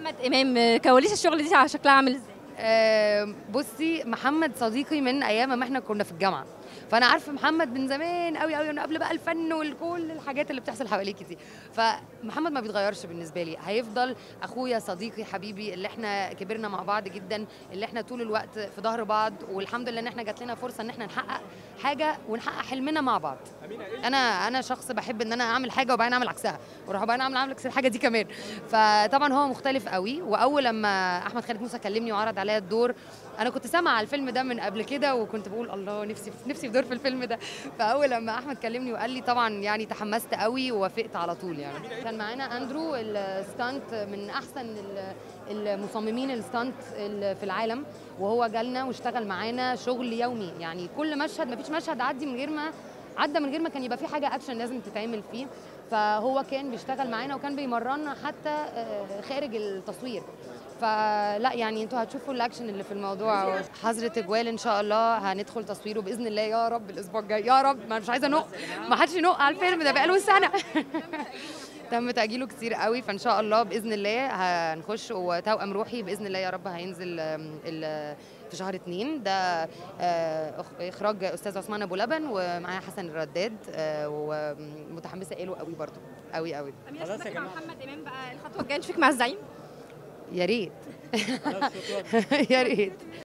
محمد امام كواليس الشغل دي شكلها عامل ازاي آه، بصي محمد صديقي من ايام ما احنا كنا في الجامعه فانا عارفه محمد من زمان قوي قوي من قبل بقى الفن وكل الحاجات اللي بتحصل حواليكي دي فمحمد ما بيتغيرش بالنسبه لي هيفضل اخويا صديقي حبيبي اللي احنا كبرنا مع بعض جدا اللي احنا طول الوقت في ظهر بعض والحمد لله ان احنا جات لنا فرصه ان احنا نحقق حاجه ونحقق حلمنا مع بعض انا انا شخص بحب ان انا اعمل حاجه وبعدين اعمل عكسها واروح وبعدين اعمل اعمل عكس الحاجه دي كمان فطبعا هو مختلف قوي واول لما احمد خالد موسى كلمني وعرض عليا الدور انا كنت سامعه على الفيلم ده من قبل كده وكنت بقول الله نفسي نفسي في دور في الفيلم ده فاول لما احمد كلمني وقال لي طبعا يعني تحمست قوي ووافقت على طول يعني كان معانا اندرو الستانت من احسن ال- المصممين الستانت ال- في العالم وهو جالنا واشتغل معانا شغل يومي يعني كل مشهد ما فيش مشهد عدي من غير ما عدى من غير ما كان يبقى في حاجه اكشن لازم تتعمل فيه فهو كان بيشتغل معانا وكان بيمرنا حتى آه، خارج التصوير فلا يعني انتوا هتشوفوا الاكشن اللي في الموضوع حظر تجوال ان شاء الله هندخل تصويره باذن الله يا رب الاسبوع الجاي يا رب ما أنا مش عايزه انق ما حدش ينق على الفيلم ده بقاله سنه تم تاجيله كتير قوي فان شاء الله باذن الله هنخش وتوأم روحي باذن الله يا رب هينزل آم، ال- في شهر اتنين ده آه، إخ- اخراج استاذ عثمان ابو لبن ومعايا حسن الرداد آه، ومتحمسه له قوي برضو قوي قوي امير خلاص يا اشتغلت مع جماعة. محمد امام بقى الخطوه الجايه نشوفك مع الزعيم يا ريت خلاص شكرا يا ريت